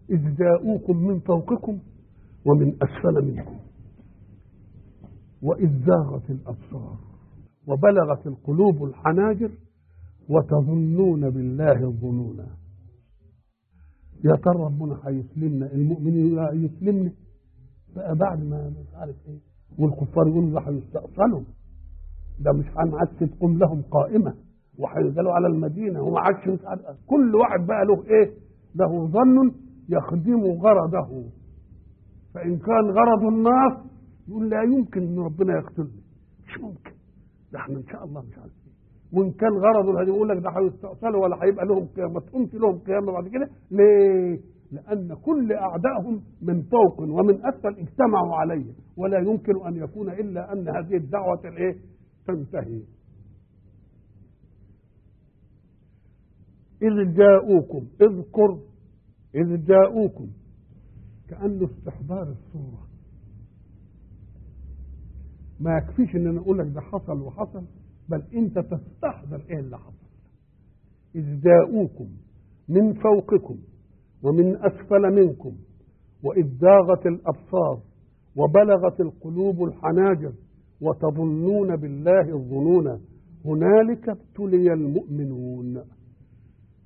إذ جاءوكم من فوقكم ومن أسفل منكم وإذ زاغت الأبصار وبلغت القلوب الحناجر وتظنون بالله الظنونا يا ترى ربنا هيسلمنا المؤمنين يسلمنا بقى بعد ما مش عارف ايه والكفار يقولوا ده هيستأصلوا ده مش هنعاد تقوم لهم قائمه وهينزلوا على المدينه وما عادش مش عارف كل واحد بقى له ايه؟ له ظن يخدم غرضه فان كان غرض الناس يقول لا يمكن ان ربنا يقتلني مش ممكن ده احنا ان شاء الله مش عارف ايه وان كان غرضه الهدي يقول لك ده هيستأصلوا ولا هيبقى لهم قيامه ما تقومش لهم قيامه بعد كده ليه؟ لأن كل أعدائهم من فوق ومن أسفل اجتمعوا عليه ولا يمكن أن يكون إلا أن هذه الدعوة الإيه؟ تنتهي إذ جاءوكم اذكر إذ جاءوكم كأنه استحضار الصورة ما يكفيش ان انا اقول لك ده حصل وحصل بل انت تستحضر ايه اللي حصل اذ جاءوكم من فوقكم ومن اسفل منكم واذ زاغت الابصار وبلغت القلوب الحناجر وتظنون بالله الظنون هنالك ابتلي المؤمنون